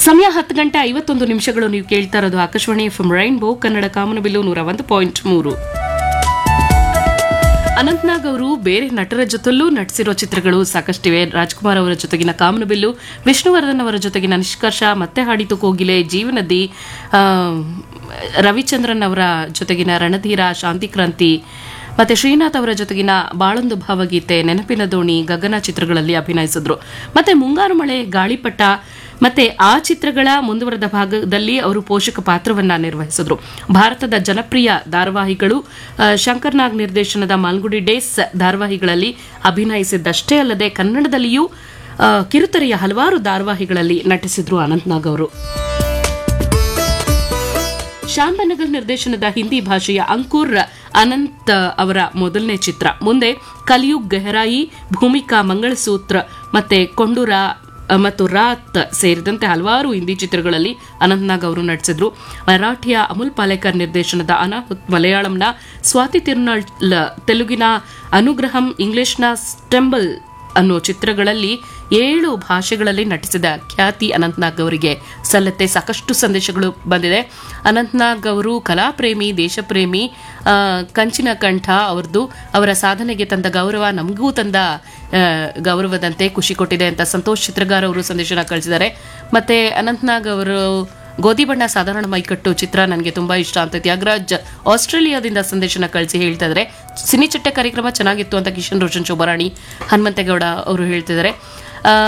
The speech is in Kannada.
ಸಮಯ ಹತ್ತು ಗಂಟೆ ಐವತ್ತೊಂದು ನಿಮಿಷಗಳು ನೀವು ಕೇಳ್ತಾ ಇರೋದು ಆಕಾಶವಾಣಿ ಎಫ್ ರೈನ್ಬೋ ಕನ್ನಡ ಕಾಮನಬಿಲ್ಲು ನೂರ ಒಂದು ಪಾಯಿಂಟ್ ಮೂರು ಅನಂತ್ನಾಗ್ ಅವರು ಬೇರೆ ನಟರ ಜೊತೆಲೂ ನಟಿಸಿರೋ ಚಿತ್ರಗಳು ಸಾಕಷ್ಟಿವೆ ರಾಜ್ಕುಮಾರ್ ಅವರ ಜೊತೆಗಿನ ಕಾಮನಬಿಲ್ಲು ವಿಷ್ಣುವರ್ಧನ್ ಅವರ ಜೊತೆಗಿನ ನಿಷ್ಕರ್ಷ ಮತ್ತೆ ಹಾಡಿತು ಕೋಗಿಲೆ ಜೀವನದಿ ಆ, ರವಿಚಂದ್ರನ್ ಅವರ ಜೊತೆಗಿನ ರಣಧೀರ ಶಾಂತಿಕ್ರಾಂತಿ ಮತ್ತೆ ಶ್ರೀನಾಥ್ ಅವರ ಜೊತೆಗಿನ ಬಾಳೊಂದು ಭಾವಗೀತೆ ನೆನಪಿನ ದೋಣಿ ಗಗನ ಚಿತ್ರಗಳಲ್ಲಿ ಅಭಿನಯಿಸಿದ್ರು ಮತ್ತೆ ಮುಂಗಾರು ಮಳೆ ಗಾಳಿಪಟ ಮತ್ತೆ ಆ ಚಿತ್ರಗಳ ಮುಂದುವರೆದ ಭಾಗದಲ್ಲಿ ಅವರು ಪೋಷಕ ಪಾತ್ರವನ್ನ ನಿರ್ವಹಿಸಿದ್ರು ಭಾರತದ ಜನಪ್ರಿಯ ಧಾರಾವಾಹಿಗಳು ಆ, ಶಂಕರ್ ನಾಗ್ ನಿರ್ದೇಶನದ ಮಾಲ್ಗುಡಿ ಡೇಸ್ ಧಾರಾವಾಹಿಗಳಲ್ಲಿ ಅಭಿನಯಿಸಿದ್ದಷ್ಟೇ ಅಲ್ಲದೆ ಕನ್ನಡದಲ್ಲಿಯೂ ಆ, ಕಿರುತೆರೆಯ ಹಲವಾರು ಧಾರಾವಾಹಿಗಳಲ್ಲಿ ನಟಿಸಿದ್ರು ಅನಂತ್ನಾಗ್ ಅವರು ಶ್ಯಾಮ್ ಬೆನಗಲ್ ನಿರ್ದೇಶನದ ಹಿಂದಿ ಭಾಷೆಯ ಅಂಕುರ್ ಅನಂತ್ ಅವರ ಮೊದಲನೇ ಚಿತ್ರ ಮುಂದೆ ಕಲಿಯುಗ್ ಗೆಹರಾಯಿ ಭೂಮಿಕಾ ಮಂಗಳಸೂತ್ರ ಮತ್ತೆ ಕೊಂಡುರ ಅ, ಮತ್ತು ರಾತ್ ಸೇರಿದಂತೆ ಹಲವಾರು ಹಿಂದಿ ಚಿತ್ರಗಳಲ್ಲಿ ಅನಂತ್ನಾಗ್ ಅವರು ನಟಿಸಿದ್ರು ಮರಾಠಿಯ ಅಮುಲ್ ಪಾಲೇಕರ್ ನಿರ್ದೇಶನದ ಅನಾಹುತ್ ಮಲಯಾಳಂನ ಸ್ವಾತಿ ತಿರುನಾಳ್ ತೆಲುಗಿನ ಅನುಗ್ರಹಂ ಇಂಗ್ಲಿಷ್ನ ಸ್ಟೆಂಬಲ್ ಅನ್ನೋ ಚಿತ್ರಗಳಲ್ಲಿ ಏಳು ಭಾಷೆಗಳಲ್ಲಿ ನಟಿಸಿದ ಖ್ಯಾತಿ ಅನಂತ್ನಾಗ್ ಅವರಿಗೆ ಸಲ್ಲತ್ತೆ ಸಾಕಷ್ಟು ಸಂದೇಶಗಳು ಬಂದಿದೆ ಅನಂತ್ನಾಗ್ ಅವರು ಕಲಾಪ್ರೇಮಿ ದೇಶಪ್ರೇಮಿ ಆ, ಕಂಚಿನ ಕಂಠ ಅವ್ರದ್ದು ಅವರ ಸಾಧನೆಗೆ ತಂದ ಗೌರವ ನಮಗೂ ತಂದ ಆ, ಗೌರವದಂತೆ ಖುಷಿ ಕೊಟ್ಟಿದೆ ಅಂತ ಸಂತೋಷ್ ಚಿತ್ರಗಾರ ಅವರು ಸಂದೇಶನ ಕಳಿಸಿದ್ದಾರೆ ಮತ್ತೆ ಅನಂತ್ನಾಗ್ ಅವರು ಗೋಧಿ ಬಣ್ಣ ಸಾಧಾರಣ ಮೈಕಟ್ಟು ಚಿತ್ರ ನನಗೆ ತುಂಬಾ ಇಷ್ಟ ಅಂತ ತ್ಯಾಗರಾಜ್ ಆಸ್ಟ್ರೇಲಿಯಾದಿಂದ ಸಂದೇಶನ ಕಳಿಸಿ ಹೇಳ್ತಾ ಇದ್ದಾರೆ ಸಿನಿಚಿಟ್ಟೆ ಕಾರ್ಯಕ್ರಮ ಚೆನ್ನಾಗಿತ್ತು ಅಂತ ಕಿಶನ್ ರೋಷನ್ ಶೋಭರಾಣಿ ಹನುಮಂತೇಗೌಡ ಅವರು ಹೇಳ್ತಿದ್ದಾರೆ ಆ,